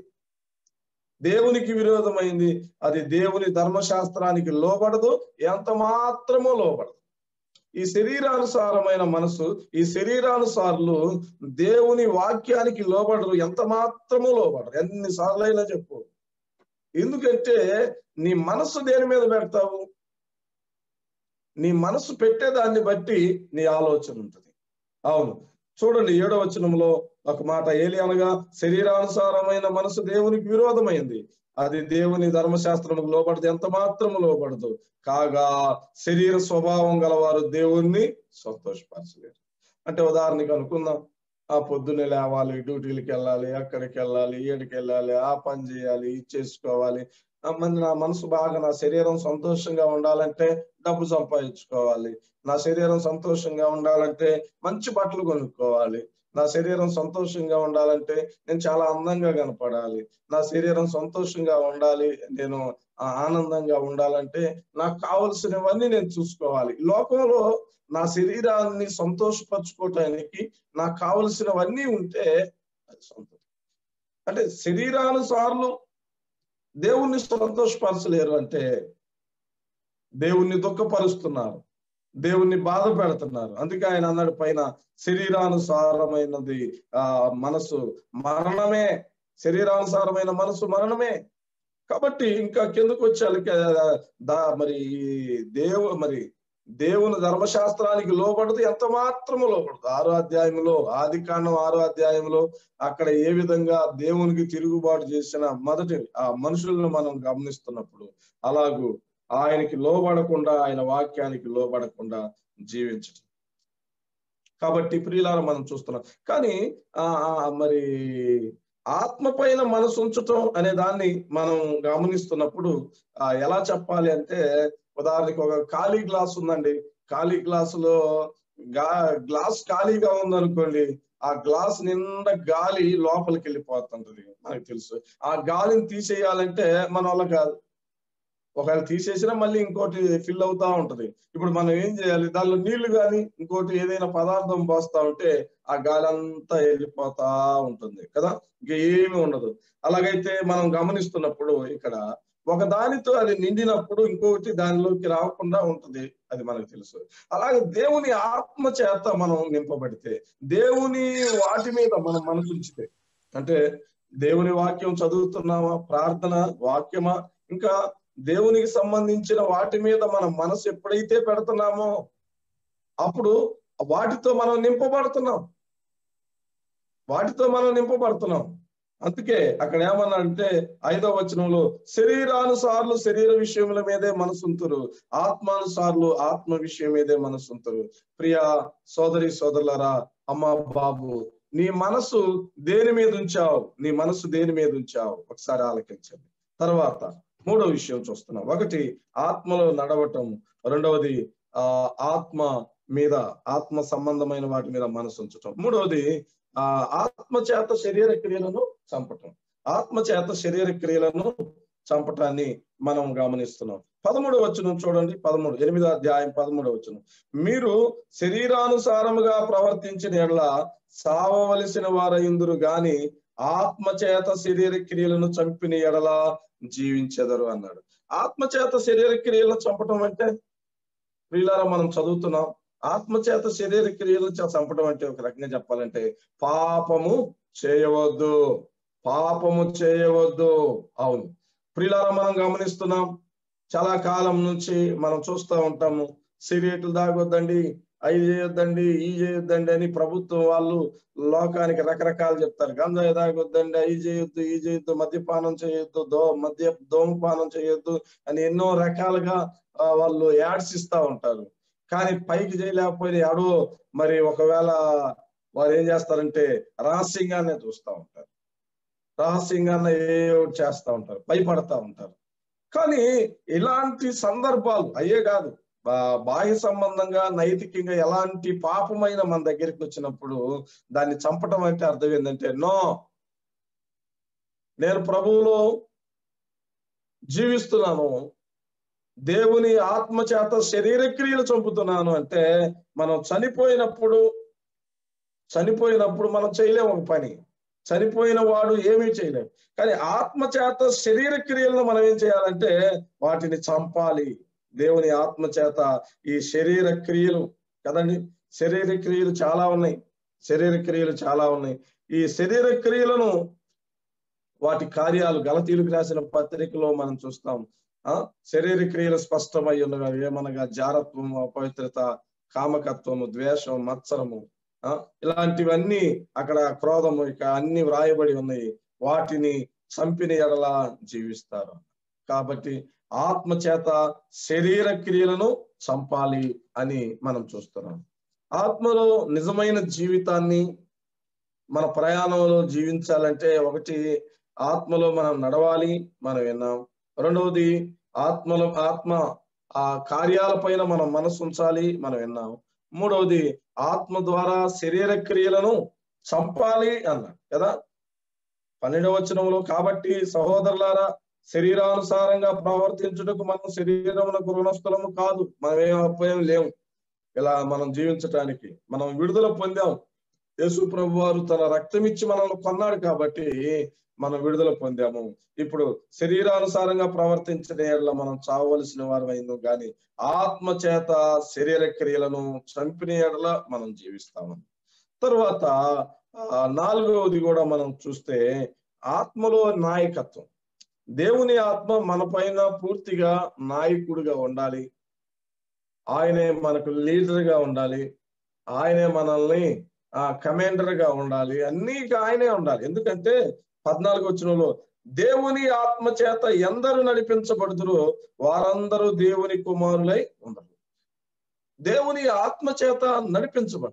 దేవునికి విరోధమైంది అది దేవుని ధర్మశాస్త్రానికి లోబడదు ఎంత మాత్రమో లోబడదు ఈ శరీరానుసారమైన మనసు ఈ శరీరానుసారులు దేవుని వాక్యానికి లోబడరు ఎంత మాత్రమూ లోబడరు ఎన్నిసార్లు అయినా చెప్పు ఎందుకంటే నీ మనసు దేని మీద పెడతావు నీ మనసు పెట్టేదాన్ని బట్టి నీ ఆలోచన ఉంటుంది అవును చూడండి ఏడో వచనంలో ఒక మాట ఏలి అనగా శరీరానుసారమైన మనసు దేవునికి విరోధమైంది అది దేవుని ధర్మశాస్త్రముకు లోబడదు ఎంత మాత్రము లోబడదు కాగా శరీర స్వభావం గలవారు దేవుణ్ణి సంతోషపరచలేరు అంటే ఉదాహరణకి అనుకుందాం ఆ పొద్దున్నే లేవాలి డ్యూటీలకు వెళ్ళాలి అక్కడికి వెళ్ళాలి ఏడికి వెళ్ళాలి ఆ పని చేయాలి ఇది చేసుకోవాలి ఆ మంది నా మనసు బాగా నా శరీరం సంతోషంగా ఉండాలంటే డబ్బు సంపాదించుకోవాలి నా శరీరం సంతోషంగా ఉండాలంటే మంచి బట్టలు కొనుక్కోవాలి నా శరీరం సంతోషంగా ఉండాలంటే నేను చాలా అందంగా కనపడాలి నా శరీరం సంతోషంగా ఉండాలి నేను ఆ ఆనందంగా ఉండాలంటే నాకు కావలసినవన్నీ నేను చూసుకోవాలి లోకంలో నా శరీరాన్ని సంతోషపరచుకోవటానికి నాకు కావలసినవన్నీ ఉంటే అది సంతోషం అంటే శరీరానుసార్లు దేవుణ్ణి సంతోషపరచలేరు అంటే దేవుణ్ణి దుఃఖపరుస్తున్నారు దేవుణ్ణి బాధ పెడుతున్నారు అందుకే ఆయన అన్నాడు పైన శరీరానుసారమైనది ఆ మనసు మరణమే శరీరానుసారమైన మనసు మరణమే కాబట్టి ఇంకా కిందకు వచ్చాలి దా మరి దేవు మరి దేవుని ధర్మశాస్త్రానికి లోబడదు ఎంత మాత్రము లోబడదు ఆరో అధ్యాయంలో ఆది కాండం ఆరో అధ్యాయంలో అక్కడ ఏ విధంగా దేవునికి తిరుగుబాటు చేసిన మొదటి ఆ మనుషులను మనం గమనిస్తున్నప్పుడు అలాగూ ఆయనకి లోబడకుండా ఆయన వాక్యానికి లోబడకుండా జీవించటం కాబట్టి ప్రియులారా మనం చూస్తున్నాం కానీ ఆ మరి ఆత్మ పైన మనసు ఉంచటం అనే దాన్ని మనం గమనిస్తున్నప్పుడు ఆ ఎలా చెప్పాలి అంటే ఉదాహరణకి ఒక ఖాళీ గ్లాస్ ఉందండి ఖాళీ గ్లాసులో గా గ్లాస్ ఖాళీగా ఉందనుకోండి ఆ గ్లాస్ నిండా గాలి లోపలికి వెళ్ళిపోతుంటది మనకు తెలుసు ఆ గాలిని తీసేయాలంటే మన వల్ల కాదు ఒకవేళ తీసేసినా మళ్ళీ ఇంకోటి ఫిల్ అవుతా ఉంటది ఇప్పుడు మనం ఏం చేయాలి దానిలో నీళ్లు కానీ ఇంకోటి ఏదైనా పదార్థం పోస్తా ఉంటే ఆ గాలి అంతా వెళ్ళిపోతా ఉంటుంది కదా ఇంకా ఏమి ఉండదు అలాగైతే మనం గమనిస్తున్నప్పుడు ఇక్కడ ఒక దానితో అది నిండినప్పుడు ఇంకొకటి దానిలోకి రాకుండా ఉంటుంది అది మనకు తెలుసు అలాగే దేవుని ఆత్మ చేత మనం నింపబడితే దేవుని వాటి మీద మనం మనసు ఉంచితే అంటే దేవుని వాక్యం చదువుతున్నామా ప్రార్థన వాక్యమా ఇంకా దేవునికి సంబంధించిన వాటి మీద మన మనసు ఎప్పుడైతే పెడుతున్నామో అప్పుడు వాటితో మనం నింపబడుతున్నాం వాటితో మనం నింపబడుతున్నాం అందుకే అక్కడ ఏమన్నా ఐదో వచనంలో శరీరానుసార్లు శరీర విషయముల మీదే మనసుంతురు ఆత్మానుసార్లు ఆత్మ విషయం మీదే మనసుంతురు ప్రియ సోదరి సోదరులరా అమ్మ బాబు నీ మనసు దేని మీద ఉంచావు నీ మనసు దేని మీద ఉంచావు ఒకసారి ఆలకించండి తర్వాత మూడో విషయం చూస్తున్నాం ఒకటి ఆత్మలో నడవటం రెండవది ఆ ఆత్మ మీద ఆత్మ సంబంధమైన వాటి మీద మనసు ఉంచటం మూడవది ఆ ఆత్మ చేత శరీర క్రియలను చంపటం ఆత్మ చేత శరీర క్రియలను చంపటాన్ని మనం గమనిస్తున్నాం పదమూడవ వచనం చూడండి పదమూడు ఎనిమిదో అధ్యాయం పదమూడవ వచనం మీరు శరీరానుసారముగా ప్రవర్తించిన ఎడల సావవలసిన వారయిందురు గాని ఆత్మ చేత శరీర క్రియలను చంపిన ఎడల జీవించెదరు అన్నాడు ఆత్మ చేత శరీర క్రియలను చంపటం అంటే ప్రియులారా మనం చదువుతున్నాం ఆత్మ చేత శరీర క్రియలు చంపడం అంటే ఒక రకంగా చెప్పాలంటే పాపము చేయవద్దు పాపము చేయవద్దు అవును ప్రియులారా మనం గమనిస్తున్నాం చాలా కాలం నుంచి మనం చూస్తూ ఉంటాము సిగరెట్లు తాగొద్దండి అవి చేయొద్దండి ఈ చేయొద్దండి అని ప్రభుత్వం వాళ్ళు లోకానికి రకరకాలు చెప్తారు గంజాయి తాగొద్దండి అవి చేయొద్దు ఈ చేయొద్దు మద్యపానం చేయొద్దు దో మద్య ధూమపానం చేయొద్దు అని ఎన్నో రకాలుగా వాళ్ళు యాడ్స్ ఇస్తా ఉంటారు కానీ పైకి చేయలేకపోయిన ఎవడో మరి ఒకవేళ వారు ఏం చేస్తారంటే రహస్యంగానే చూస్తూ ఉంటారు రహస్యంగానే ఏ చేస్తూ ఉంటారు భయపడతా ఉంటారు కానీ ఇలాంటి సందర్భాలు అయ్యే కాదు బాహ్య సంబంధంగా నైతికంగా ఎలాంటి పాపమైన మన దగ్గరికి వచ్చినప్పుడు దాన్ని చంపటం అంటే అర్థం ఏంటంటే నో నేను ప్రభువులో జీవిస్తున్నాను దేవుని ఆత్మ చేత శరీర క్రియలు చంపుతున్నాను అంటే మనం చనిపోయినప్పుడు చనిపోయినప్పుడు మనం చేయలేము ఒక పని చనిపోయిన వాడు ఏమీ చేయలేము కానీ ఆత్మ చేత శరీర క్రియలను మనం ఏం చేయాలంటే వాటిని చంపాలి దేవుని ఆత్మ చేత ఈ శరీర క్రియలు కదండి శరీర క్రియలు చాలా ఉన్నాయి శరీర క్రియలు చాలా ఉన్నాయి ఈ శరీర క్రియలను వాటి కార్యాలు గలతీలకు రాసిన పత్రికలో మనం చూస్తాం ఆ శరీర క్రియలు స్పష్టమై ఉన్నవి ఏమనగా జారత్వము అపవిత్రత కామకత్వము ద్వేషం మత్సరము ఆ ఇలాంటివన్నీ అక్కడ క్రోధము ఇక అన్ని వ్రాయబడి ఉన్నాయి వాటిని చంపిన ఎడలా జీవిస్తారు కాబట్టి ఆత్మ చేత శరీర క్రియలను చంపాలి అని మనం చూస్తున్నాం ఆత్మలో నిజమైన జీవితాన్ని మన ప్రయాణంలో జీవించాలంటే ఒకటి ఆత్మలో మనం నడవాలి మనం విన్నాం రెండవది ఆత్మలో ఆత్మ ఆ కార్యాలపైన మనం మనసు ఉంచాలి మనం విన్నాం మూడవది ఆత్మ ద్వారా శరీర క్రియలను చంపాలి అన్నాడు కదా పన్నెండవ వచనంలో కాబట్టి సహోదరులారా శరీరానుసారంగా ప్రవర్తించుటకు మనం శరీరమునకు రుణస్థలము కాదు మనం ఏం అపోయం లేవు ఇలా మనం జీవించటానికి మనం విడుదల పొందాం యేసు ప్రభు వారు తన రక్తం ఇచ్చి మనల్ని కొన్నాడు కాబట్టి మనం విడుదల పొందాము ఇప్పుడు శరీరానుసారంగా ప్రవర్తించిన ఏళ్ళ మనం చావవలసిన వారు అయింది కానీ ఆత్మ చేత శరీర క్రియలను చంపిన ఏళ్ళ మనం జీవిస్తాము తర్వాత నాలుగవది కూడా మనం చూస్తే ఆత్మలో నాయకత్వం దేవుని ఆత్మ మన పైన పూర్తిగా నాయకుడిగా ఉండాలి ఆయనే మనకు లీడర్ గా ఉండాలి ఆయనే మనల్ని ఆ కమాండర్ గా ఉండాలి అన్ని ఆయనే ఉండాలి ఎందుకంటే పద్నాలుగు వచ్చినలో దేవుని ఆత్మ చేత ఎందరు నడిపించబడుతురో వారందరూ దేవుని కుమారులై ఉండరు దేవుని ఆత్మ చేత నడిపించబడు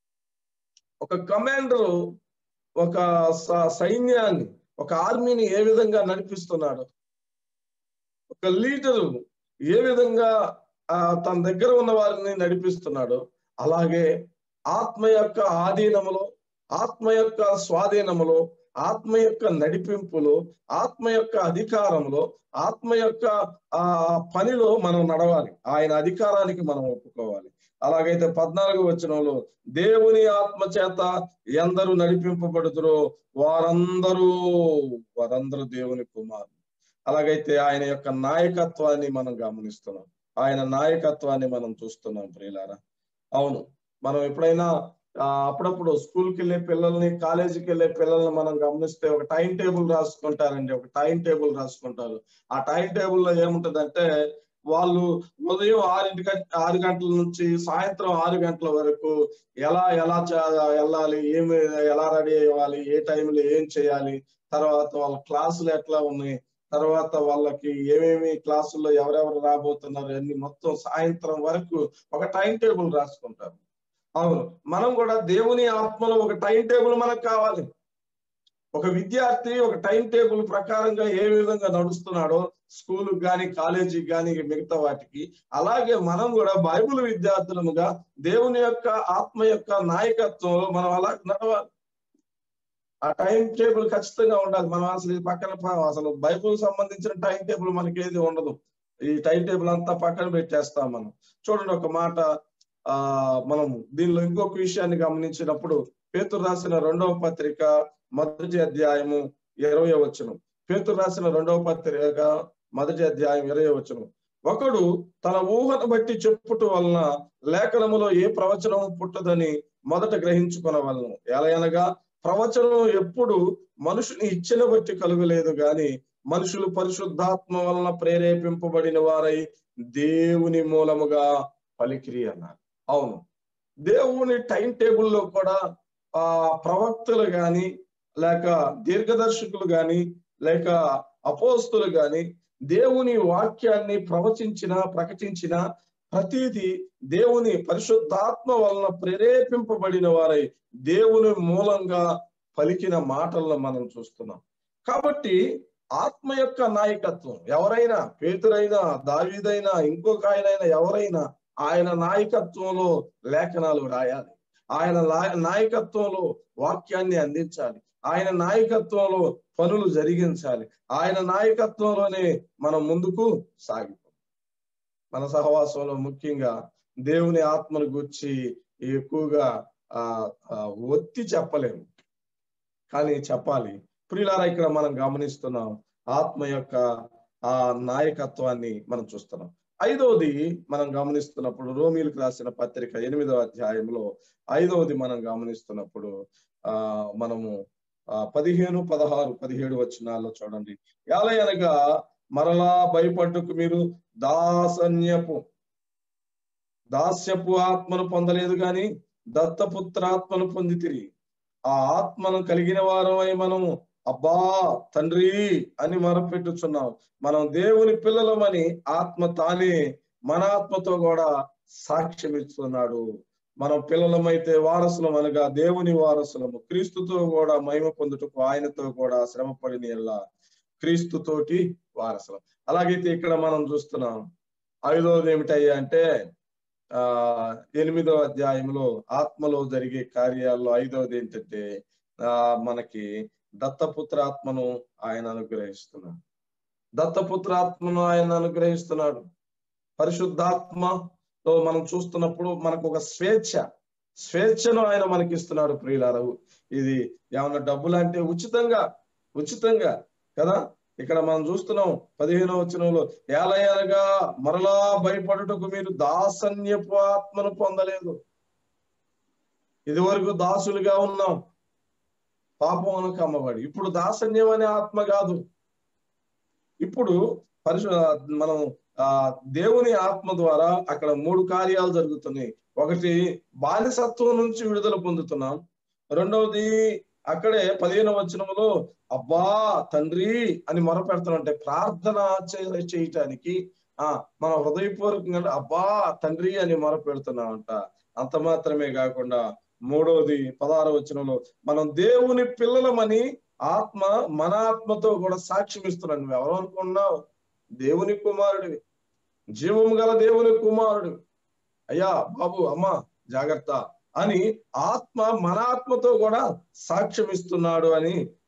ఒక కమాండరు ఒక సైన్యాన్ని ఒక ఆర్మీని ఏ విధంగా నడిపిస్తున్నాడు ఒక లీడరు ఏ విధంగా తన దగ్గర ఉన్న వారిని నడిపిస్తున్నాడు అలాగే ఆత్మ యొక్క ఆధీనములో ఆత్మ యొక్క స్వాధీనములో ఆత్మ యొక్క నడిపింపులో ఆత్మ యొక్క అధికారంలో ఆత్మ యొక్క ఆ పనిలో మనం నడవాలి ఆయన అధికారానికి మనం ఒప్పుకోవాలి అలాగైతే పద్నాలుగు వచనంలో దేవుని ఆత్మ చేత ఎందరు నడిపింపబడుతురో వారందరూ వారందరూ దేవుని కుమారు అలాగైతే ఆయన యొక్క నాయకత్వాన్ని మనం గమనిస్తున్నాం ఆయన నాయకత్వాన్ని మనం చూస్తున్నాం ప్రియులారా అవును మనం ఎప్పుడైనా ఆ, అప్పుడప్పుడు స్కూల్కి వెళ్ళే పిల్లల్ని కాలేజీకి వెళ్ళే పిల్లల్ని మనం గమనిస్తే ఒక టైం టేబుల్ రాసుకుంటారండి ఒక టైం టేబుల్ రాసుకుంటారు ఆ టైం టేబుల్లో ఏముంటదంటే వాళ్ళు ఉదయం ఆరింటి ఆరు గంటల నుంచి సాయంత్రం ఆరు గంటల వరకు ఎలా ఎలా చ- వెళ్ళాలి ఏమి ఎలా రెడీ అవ్వాలి ఏ టైంలో ఏం చేయాలి తర్వాత వాళ్ళ క్లాసులు ఎట్లా ఉన్నాయి తర్వాత వాళ్ళకి ఏమేమి క్లాసుల్లో ఎవరెవరు రాబోతున్నారు అన్ని మొత్తం సాయంత్రం వరకు ఒక టైం టేబుల్ రాసుకుంటారు అవును మనం కూడా దేవుని ఆత్మలో ఒక టైం టేబుల్ మనకు కావాలి ఒక విద్యార్థి ఒక టైం టేబుల్ ప్రకారంగా ఏ విధంగా నడుస్తున్నాడో స్కూల్ కానీ కాలేజీకి కానీ మిగతా వాటికి అలాగే మనం కూడా బైబిల్ విద్యార్థులముగా దేవుని యొక్క ఆత్మ యొక్క నాయకత్వంలో మనం అలా నడవాలి ఆ టైం టేబుల్ ఖచ్చితంగా ఉండాలి మనం అసలు ఇది పక్కన ప- అసలు బైబుల్ సంబంధించిన టైం టేబుల్ మనకి ఏది ఉండదు ఈ టైం టేబుల్ అంతా పక్కన పెట్టేస్తాం మనం చూడండి ఒక మాట ఆ మనం దీనిలో ఇంకొక విషయాన్ని గమనించినప్పుడు పేతురు రాసిన రెండవ పత్రిక మొదటి అధ్యాయము ఇరవై వచనం పేతురు రాసిన రెండవ పత్రిక మొదటి అధ్యాయం ఇరవై వచనం ఒకడు తన ఊహను బట్టి చెప్పుట వలన లేఖనములో ఏ ప్రవచనం పుట్టదని మొదట గ్రహించుకొనవలను ఎలయనగా ప్రవచనం ఎప్పుడు మనుషుని ఇచ్చిన బట్టి కలుగలేదు గాని మనుషులు పరిశుద్ధాత్మ వలన ప్రేరేపింపబడిన వారై దేవుని మూలముగా పలికిరి అన్నారు అవును దేవుని టైం టేబుల్లో కూడా ఆ ప్రవక్తలు గాని లేక దీర్ఘదర్శకులు గాని లేక అపోస్తులు గాని దేవుని వాక్యాన్ని ప్రవచించిన ప్రకటించిన ప్రతిదీ దేవుని పరిశుద్ధాత్మ వలన ప్రేరేపింపబడిన వారై దేవుని మూలంగా పలికిన మాటలను మనం చూస్తున్నాం కాబట్టి ఆత్మ యొక్క నాయకత్వం ఎవరైనా పేతురైనా దావీదైనా ఇంకొక ఆయనైనా ఎవరైనా ఆయన నాయకత్వంలో లేఖనాలు రాయాలి ఆయన లా- నాయకత్వంలో వాక్యాన్ని అందించాలి ఆయన నాయకత్వంలో పనులు జరిగించాలి ఆయన నాయకత్వంలోనే మనం ముందుకు సాగిపోం మన సహవాసంలో ముఖ్యంగా దేవుని ఆత్మను గుర్చి ఎక్కువగా ఆ ఆ, ఒత్తి చెప్పలేము కానీ చెప్పాలి ప్రియులారా ఇక్కడ మనం గమనిస్తున్నాం ఆత్మ యొక్క ఆ నాయకత్వాన్ని మనం చూస్తున్నాం ఐదవది మనం గమనిస్తున్నప్పుడు రోమిలకు రాసిన పత్రిక ఎనిమిదవ అధ్యాయంలో ఐదవది మనం గమనిస్తున్నప్పుడు ఆ మనము ఆ పదిహేను పదహారు పదిహేడు వచనాల్లో చూడండి ఎలయనగా మరలా భయపడ్డకు మీరు దాసన్యపు దాస్యపు ఆత్మను పొందలేదు గాని దత్తపుత్రాత్మను పొందితిరి ఆ ఆత్మను కలిగిన వారమై మనము అబ్బా తండ్రి అని మొరపెట్టుచున్నాం మనం దేవుని పిల్లలమని ఆత్మ తానే మన ఆత్మతో కూడా సాక్ష్యం ఇస్తున్నాడు మనం పిల్లలమైతే వారసులం అనగా దేవుని వారసులము క్రీస్తుతో కూడా మహిమ పొందుటకు ఆయనతో కూడా శ్రమపడిన ఎల్లా క్రీస్తుతోటి వారసులం అలాగైతే ఇక్కడ మనం చూస్తున్నాం ఐదవది ఏమిటయ్యా అంటే ఆ ఎనిమిదో అధ్యాయంలో ఆత్మలో జరిగే కార్యాల్లో ఐదవది ఏంటంటే ఆ మనకి దత్తపుత్రాత్మను ఆయన అనుగ్రహిస్తున్నాడు దత్తపుత్రాత్మను ఆయన అనుగ్రహిస్తున్నాడు పరిశుద్ధాత్మతో మనం చూస్తున్నప్పుడు మనకు ఒక స్వేచ్ఛ స్వేచ్ఛను ఆయన మనకి ఇస్తున్నాడు ప్రియులారా ఇది ఏమన్నా డబ్బులు అంటే ఉచితంగా ఉచితంగా కదా ఇక్కడ మనం చూస్తున్నాం పదిహేనో వచనంలో ఏలయనగా మరలా భయపడుటకు మీరు దాసన్యపు ఆత్మను పొందలేదు ఇది వరకు దాసులుగా ఉన్నాం పాపమునకు అమ్మబడి ఇప్పుడు దాసన్యం అనే ఆత్మ కాదు ఇప్పుడు పరిశు మనం ఆ దేవుని ఆత్మ ద్వారా అక్కడ మూడు కార్యాలు జరుగుతున్నాయి ఒకటి బానిసత్వం నుంచి విడుదల పొందుతున్నాం రెండవది అక్కడే పదిహేను వచనములో అబ్బా తండ్రి అని మొరపెడుతున్నట్టే ప్రార్థన చే- చేయటానికి ఆ మన హృదయపూర్వకంగా అబ్బా తండ్రి అని మొరపెడుతున్నామంట అంత మాత్రమే కాకుండా మూడవది పదహార వచనంలో మనం దేవుని పిల్లలమని ఆత్మ మన ఆత్మతో కూడా సాక్ష్యం ఇస్తున్నాడు నువ్వు ఎవరు అనుకున్నావు దేవుని కుమారుడివి జీవము గల దేవుని కుమారుడు అయ్యా బాబు అమ్మా జాగ్రత్త అని ఆత్మ మన ఆత్మతో కూడా సాక్ష్యం ఇస్తున్నాడు అని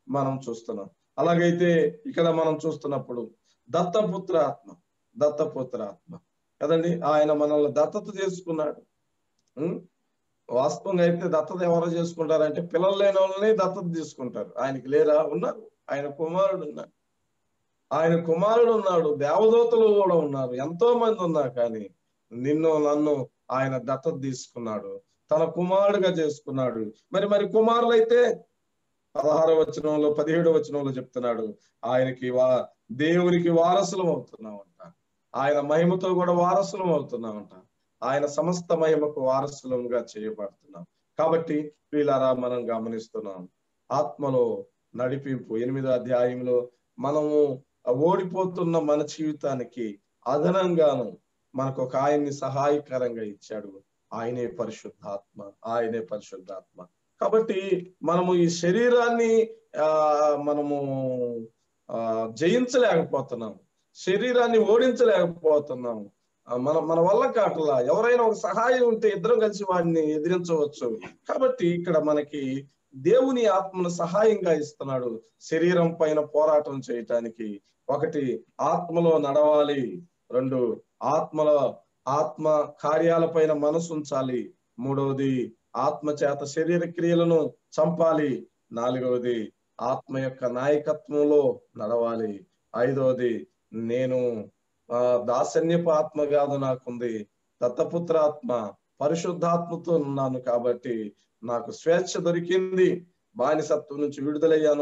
మనం చూస్తున్నాం అలాగైతే ఇక్కడ మనం చూస్తున్నప్పుడు దత్తపుత్ర ఆత్మ దత్తపుత్ర ఆత్మ కదండి ఆయన మనల్ని దత్తత చేసుకున్నాడు ఉం? వాస్తవంగా అయితే దత్తత ఎవరు చేసుకుంటారంటే పిల్లలు లేని వాళ్ళని దత్తత తీసుకుంటారు ఆయనకి లేరా ఉన్నారు ఆయన కుమారుడు ఉన్నాడు ఆయన కుమారుడు ఉన్నాడు దేవదూతలు కూడా ఉన్నారు ఎంతో మంది ఉన్నారు కానీ నిన్ను నన్ను ఆయన దత్తత తీసుకున్నాడు తన కుమారుడుగా చేసుకున్నాడు మరి మరి కుమారులు అయితే పదహారో వచనంలో పదిహేడో వచనంలో చెప్తున్నాడు ఆయనకి వా దేవునికి వారసులం అవుతున్నామంట ఆయన మహిమతో కూడా వారసులం అవుతున్నామంట ఆయన సమస్త మహిమకు వారసులంగా చేయబడుతున్నాం కాబట్టి వీళ్ళారా మనం గమనిస్తున్నాం ఆత్మలో నడిపింపు ఎనిమిదో అధ్యాయంలో మనము ఓడిపోతున్న మన జీవితానికి అదనంగాను మనకు ఒక ఆయన్ని సహాయకరంగా ఇచ్చాడు ఆయనే పరిశుద్ధాత్మ ఆయనే పరిశుద్ధాత్మ కాబట్టి మనము ఈ శరీరాన్ని ఆ మనము ఆ జయించలేకపోతున్నాం శరీరాన్ని ఓడించలేకపోతున్నాం ఆ, మన మన వల్ల కాకలా ఎవరైనా ఒక సహాయం ఉంటే ఇద్దరం కలిసి వాడిని ఎదిరించవచ్చు కాబట్టి ఇక్కడ మనకి దేవుని ఆత్మను సహాయంగా ఇస్తున్నాడు శరీరం పైన పోరాటం చేయటానికి ఒకటి ఆత్మలో నడవాలి రెండు ఆత్మలో ఆత్మ కార్యాలపైన మనసు ఉంచాలి మూడవది ఆత్మ చేత శరీర క్రియలను చంపాలి నాలుగవది ఆత్మ యొక్క నాయకత్వంలో నడవాలి ఐదవది నేను ఆ దాసన్యపు ఆత్మ కాదు నాకుంది దత్తపుత్ర ఆత్మ పరిశుద్ధాత్మతో ఉన్నాను కాబట్టి నాకు స్వేచ్ఛ దొరికింది బానిసత్వం నుంచి విడుదలయ్యాను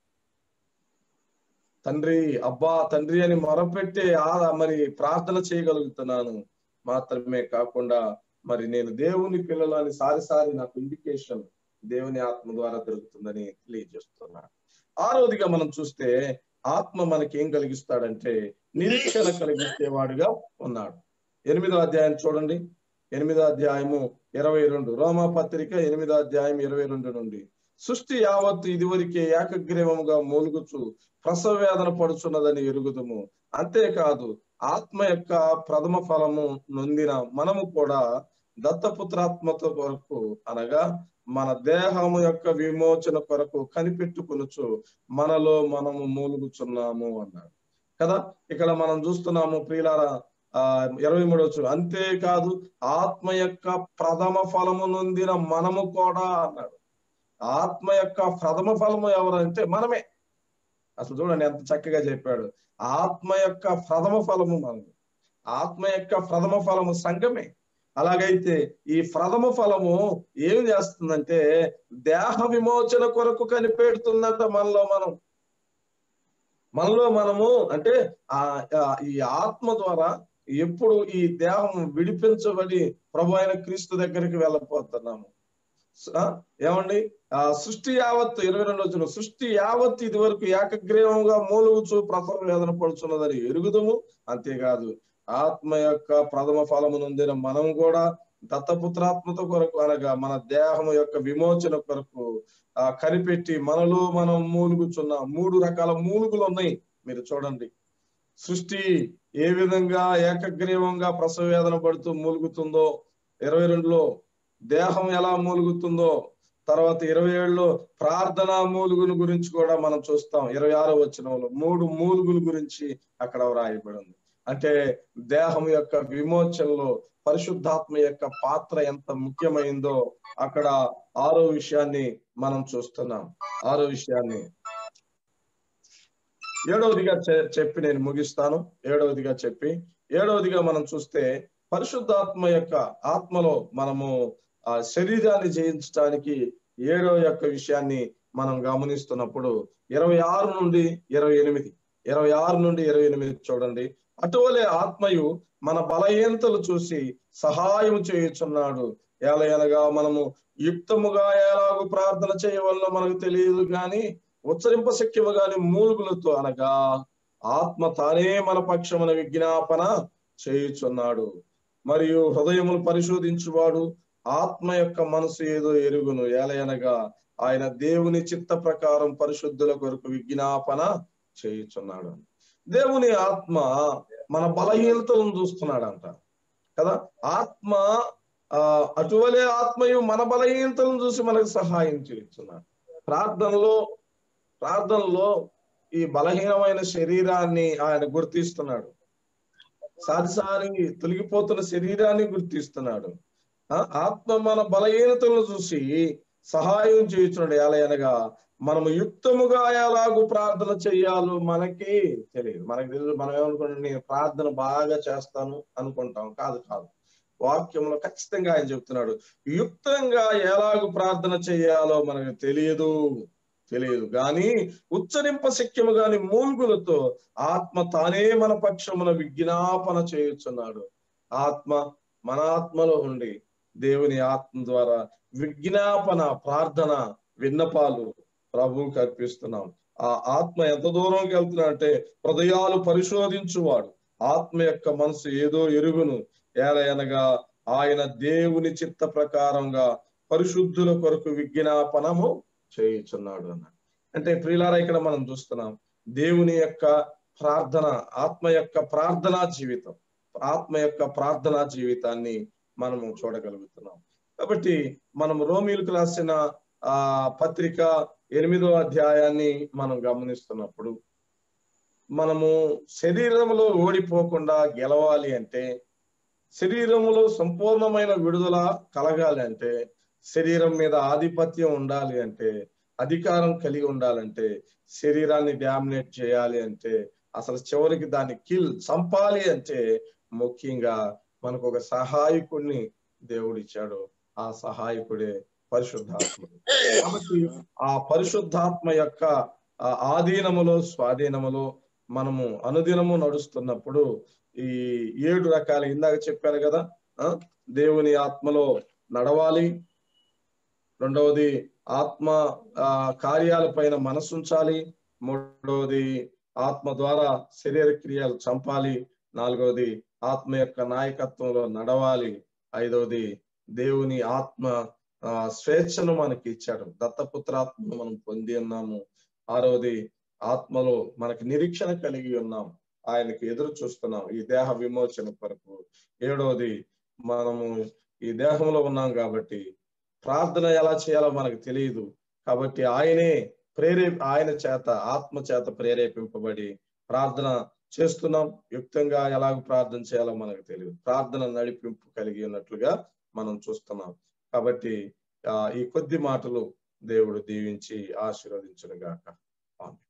తండ్రి అబ్బా తండ్రి అని మొరపెట్టి ఆ మరి ప్రార్థన చేయగలుగుతున్నాను మాత్రమే కాకుండా మరి నేను దేవుని పిల్లలు అని సారిసారి నాకు ఇండికేషన్ దేవుని ఆత్మ ద్వారా దొరుకుతుందని తెలియజేస్తున్నాను ఆరోదిగా మనం చూస్తే ఆత్మ మనకి ఏం కలిగిస్తాడంటే నిరీక్షణ కలిగించేవాడుగా ఉన్నాడు ఎనిమిదో అధ్యాయం చూడండి ఎనిమిదో అధ్యాయము ఇరవై రెండు రోమా పత్రిక ఎనిమిదో అధ్యాయం ఇరవై రెండు నుండి సృష్టి యావత్తు ఇదివరకే ఏకగ్రీవముగా మూలుగుచు ప్రసవ వేదన పడుచున్నదని ఎరుగుదుము అంతేకాదు ఆత్మ యొక్క ప్రథమ ఫలము నొందిన మనము కూడా దత్తపుత్రాత్మత కొరకు అనగా మన దేహము యొక్క విమోచన కొరకు కనిపెట్టుకొనుచు మనలో మనము మూలుగుచున్నాము అన్నాడు కదా ఇక్కడ మనం చూస్తున్నాము ప్రియులారా ఆ ఇరవై మూడవచ్చు అంతేకాదు ఆత్మ యొక్క ప్రథమ ఫలము నొందిన మనము కూడా అన్నాడు ఆత్మ యొక్క ప్రథమ ఫలము ఎవరంటే మనమే అసలు చూడండి ఎంత చక్కగా చెప్పాడు ఆత్మ యొక్క ప్రథమ ఫలము మనము ఆత్మ యొక్క ప్రథమ ఫలము సంఘమే అలాగైతే ఈ ప్రథమ ఫలము ఏం చేస్తుందంటే దేహ విమోచన కొరకు కనిపెడుతుందంట మనలో మనం మనలో మనము అంటే ఆ ఆ, ఈ ఆత్మ ద్వారా ఎప్పుడు ఈ దేహం విడిపించబడి ప్రభు అయిన క్రీస్తు దగ్గరికి వెళ్ళిపోతున్నాము ఆ, ఏమండి ఆ సృష్టి యావత్తు ఇరవై రెండు వచ్చిన సృష్టి యావత్తు ఇది వరకు ఏకగ్రీవంగా మూలుగుచు ప్రసవ వేదన పడుచున్నదని ఎరుగుదుము అంతేకాదు ఆత్మ యొక్క ప్రథమ ఫలము నొందిన మనం కూడా దత్తపుత్రాత్మత కొరకు అనగా మన దేహము యొక్క విమోచన కొరకు ఆ కనిపెట్టి మనలో మనం మూలుగుచున్న మూడు రకాల మూలుగులు ఉన్నాయి మీరు చూడండి సృష్టి ఏ విధంగా ఏకగ్రీవంగా ప్రసవ వేదన పడుతూ మూలుగుతుందో ఇరవై రెండులో దేహం ఎలా మూలుగుతుందో తర్వాత ఇరవై ఏడులో ప్రార్థనా మూలుగుల గురించి కూడా మనం చూస్తాం ఇరవై ఆరో వచనంలో మూడు మూలుగుల గురించి అక్కడ వ్రాయబడింది అంటే దేహం యొక్క విమోచనలో పరిశుద్ధాత్మ యొక్క పాత్ర ఎంత ముఖ్యమైందో అక్కడ ఆరో విషయాన్ని మనం చూస్తున్నాం ఆరో విషయాన్ని ఏడవదిగా చె- చెప్పి నేను ముగిస్తాను ఏడవదిగా చెప్పి ఏడవదిగా మనం చూస్తే పరిశుద్ధాత్మ యొక్క ఆత్మలో మనము ఆ శరీరాన్ని జయించడానికి ఏడో యొక్క విషయాన్ని మనం గమనిస్తున్నప్పుడు ఇరవై ఆరు నుండి ఇరవై ఎనిమిది ఇరవై ఆరు నుండి ఇరవై ఎనిమిది చూడండి అటువలే ఆత్మయు మన బలహీనతలు చూసి సహాయం చేయుచున్నాడు ఎలయనగా మనము యుక్తముగా ఎలాగూ ప్రార్థన చేయవలన మనకు తెలియదు గాని ఉచ్చరింప శక్యము గాని మూలుగులతో అనగా ఆత్మ తానే మన పక్షమున విజ్ఞాపన చేయుచున్నాడు మరియు హృదయమును పరిశోధించువాడు ఆత్మ యొక్క మనసు ఏదో ఎరుగును ఏలయనగా ఆయన దేవుని చిత్త ప్రకారం పరిశుద్ధుల కొరకు విజ్ఞాపన చేయుచున్నాడు దేవుని ఆత్మ మన బలహీనతలను చూస్తున్నాడంట కదా ఆత్మ ఆ అటువలే ఆత్మయు మన బలహీనతలను చూసి మనకు సహాయం చేస్తున్నాడు ప్రార్థనలో ప్రార్థనలో ఈ బలహీనమైన శరీరాన్ని ఆయన గుర్తిస్తున్నాడు సారిసారి తొలగిపోతున్న శరీరాన్ని గుర్తిస్తున్నాడు ఆ, ఆత్మ మన బలహీనతలను చూసి సహాయం చేయుచున్నాడు ఎలాగనగా మనము యుక్తముగా ఎలాగూ ప్రార్థన చెయ్యాలో మనకి తెలియదు మనకి తెలియదు మనం ఏమనుకుంటాం నేను ప్రార్థన బాగా చేస్తాను అనుకుంటాం కాదు కాదు వాక్యంలో ఖచ్చితంగా ఆయన చెప్తున్నాడు యుక్తంగా ఎలాగూ ప్రార్థన చేయాలో మనకు తెలియదు తెలియదు గాని ఉచ్చరింప శక్యము గాని మూల్గులతో ఆత్మ తానే మన పక్షమున విజ్ఞాపన చేయుచున్నాడు ఆత్మ మన ఆత్మలో ఉండి దేవుని ఆత్మ ద్వారా విజ్ఞాపన ప్రార్థన విన్నపాలు ప్రభువుకి అర్పిస్తున్నాం ఆ ఆత్మ ఎంత దూరంకి వెళ్తున్నా అంటే హృదయాలు పరిశోధించువాడు ఆత్మ యొక్క మనసు ఏదో ఎరుగును ఏలయనగా ఆయన దేవుని చిత్త ప్రకారంగా పరిశుద్ధుల కొరకు విజ్ఞాపనము చేయుచున్నాడు అన్నాడు అంటే ప్రియులారా ఇక్కడ మనం చూస్తున్నాం దేవుని యొక్క ప్రార్థన ఆత్మ యొక్క ప్రార్థనా జీవితం ఆత్మ యొక్క ప్రార్థనా జీవితాన్ని మనము చూడగలుగుతున్నాం కాబట్టి మనం రోమిలకు రాసిన ఆ పత్రిక ఎనిమిదో అధ్యాయాన్ని మనం గమనిస్తున్నప్పుడు మనము శరీరంలో ఓడిపోకుండా గెలవాలి అంటే శరీరములో సంపూర్ణమైన విడుదల కలగాలి అంటే శరీరం మీద ఆధిపత్యం ఉండాలి అంటే అధికారం కలిగి ఉండాలంటే శరీరాన్ని డామినేట్ చేయాలి అంటే అసలు చివరికి దాన్ని కిల్ చంపాలి అంటే ముఖ్యంగా మనకు ఒక సహాయకుడిని దేవుడు ఇచ్చాడు ఆ సహాయకుడే పరిశుద్ధాత్ముడు కాబట్టి ఆ పరిశుద్ధాత్మ యొక్క ఆ ఆధీనములో స్వాధీనములో మనము అనుదినము నడుస్తున్నప్పుడు ఈ ఏడు రకాల ఇందాక చెప్పాను కదా ఆ దేవుని ఆత్మలో నడవాలి రెండవది ఆత్మ ఆ కార్యాలపైన మనసుంచాలి మూడవది ఆత్మ ద్వారా శరీర క్రియలు చంపాలి నాలుగవది ఆత్మ యొక్క నాయకత్వంలో నడవాలి ఐదవది దేవుని ఆత్మ ఆ స్వేచ్ఛను మనకి ఇచ్చాడు దత్తపుత్రాత్మను మనం పొంది ఉన్నాము ఆరవది ఆత్మలో మనకి నిరీక్షణ కలిగి ఉన్నాం ఆయనకి ఎదురు చూస్తున్నాం ఈ దేహ విమోచన కొరకు ఏడవది మనము ఈ దేహంలో ఉన్నాం కాబట్టి ప్రార్థన ఎలా చేయాలో మనకు తెలియదు కాబట్టి ఆయనే ప్రేరే ఆయన చేత ఆత్మ చేత ప్రేరేపింపబడి ప్రార్థన చేస్తున్నాం యుక్తంగా ఎలాగ ప్రార్థన చేయాలో మనకు తెలియదు ప్రార్థన నడిపింపు కలిగి ఉన్నట్లుగా మనం చూస్తున్నాం కాబట్టి ఆ ఈ కొద్ది మాటలు దేవుడు దీవించి ఆశీర్వదించును గాక ఆమె